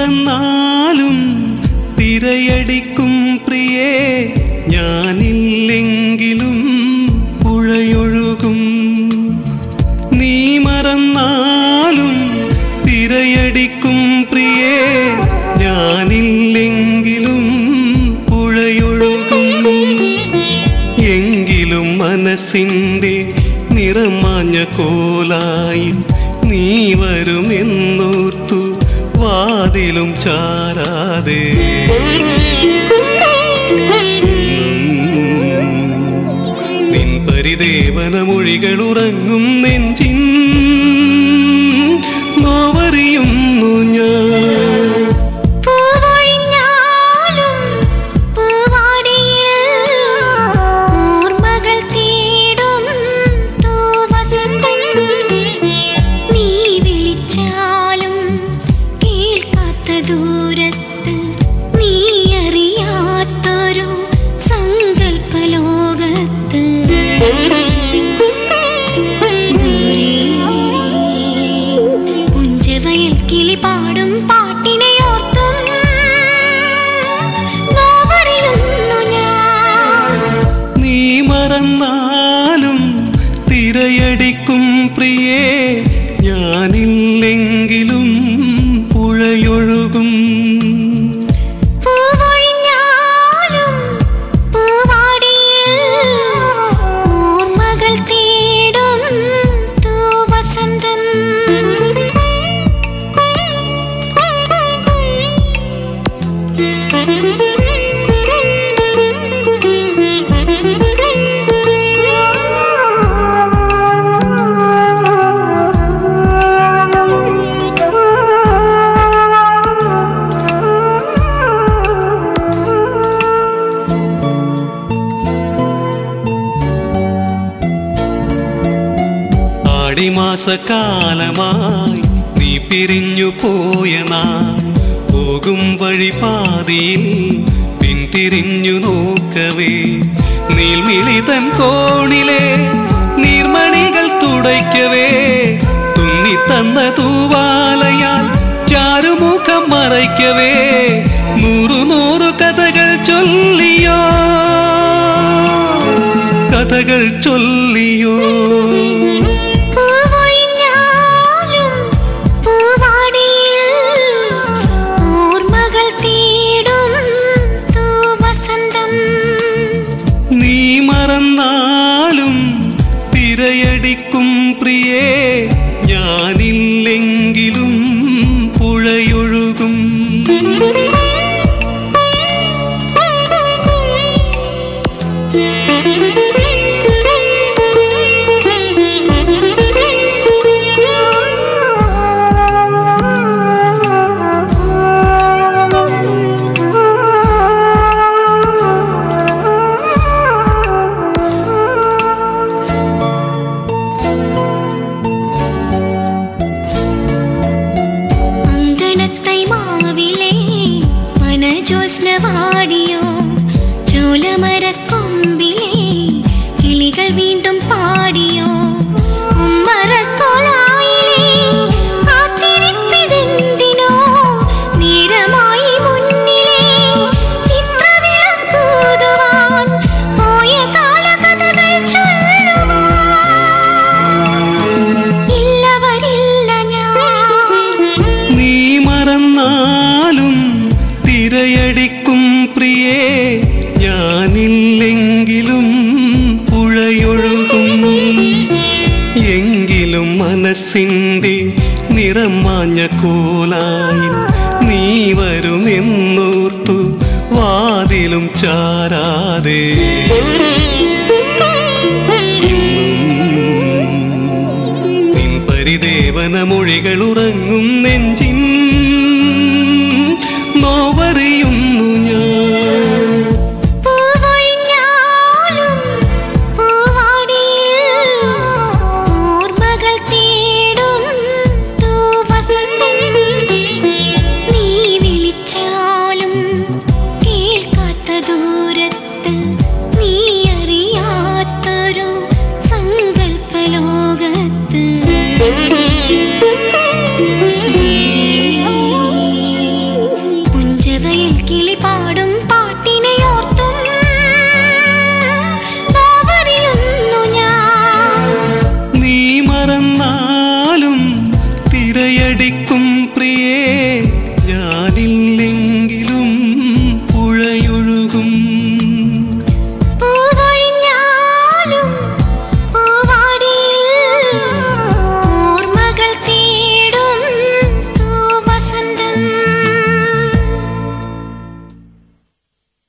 മറന്നാലും തിരയടിക്കും പ്രിയേ ഞാനില്ലെങ്കിലും പുഴയൊഴുകും നീ മറന്നാലും തിരയടിക്കും പ്രിയേ ഞാനില്ലെങ്കിലും പുഴയൊഴുകും എങ്കിലും മനസ്സിൻ്റെ നിറമാഞ്ഞ കോലായി നീ വരുമെന്നോർത്തു വാതിലും ചാരാതെ നിൻ പരിദേവന മൊഴികൾ ഉറങ്ങും നെഞ്ചിൻ നോവറിയുന്നു ഞാൻ പൂവൊഴിഞ്ഞാലും പൂവാടിയിൽ ഓർമ്മകൾ തേടും തൂവസന്തം. നീ വിളിച്ചാലും കേൾക്കാത്ത ദൂരത്ത് നീ അറിയാത്തൊരു സങ്കല്പലോകത്ത് പുഞ്ചവയൽ കിളി പാടും പാട്ടിനെ ഓർത്തും നോവറിയുന്നു ഞാൻ നീ മറന്നാലും തിരയടിക്കും പ്രിയേ ഞാനില്ലെങ്കിലും പുഴയൊഴുകും പൂവൊഴിഞ്ഞാലും പൂവാടിയിൽ ഓർമ്മകൾ തേടും തൂവസന്തം ആടിമാസക്കാലമായി നീ പിരിഞ്ഞു പോയ നാൾ പോകും വഴി പാതിയിൽ പിന്തിരിഞ്ഞു നോക്കവേ നീൽമിളിതൻ കോണിലെ നീർമണികൾ തുടയ്ക്കവേ തുന്നിത്തന്ന തൂവാലയാൽ ചാരുമുഖം മറയ്ക്കവേ നൂറു നൂറു കഥകൾ ചൊല്ലിയോ കഥകൾ ചൊല്ലിയോ പൂവൊഴിഞ്ഞാലും പൂവാടിയിൽ ഓർമ്മകൾ തേടും തൂവസന്തം നീ മറന്നാലും തിരയടിക്കും പ്രിയേ ഞാനില്ലെങ്കിലും പുഴയൊഴുകും അങ്കണത്തൈ മാവിലെ മനജോത്സ്നവാടിയോ ചോലമരക്കൊമ്പിലെ കിളികൾ വീണ്ടും പാടിയോ ഉമ്മറക്കോലായിലെ കാത്തിരിപ്പിതെന്തിനോ നേരമായി മുന്നിലെ ചിത്രവിളക്കൂതുവാൻ പോയ കാലകഥകൾ ചൊല്ലുവാൻ ഇല്ല വരില്ല ഞാൻ നീ മറന്നാലും തിരയടിക്കും പ്രിയേ ഞാനില്ലെങ്കിലും പുഴയൊഴുകും എങ്കിലും മനസ്സിൻ്റെ നിറം മാഞ്ഞ കോലായി നീ വരുമെന്നോർത്തു വാതിലും ചാരാതെ നിൻ പരിദേവന മൊഴികൾ ഉറങ്ങും നെഞ്ചി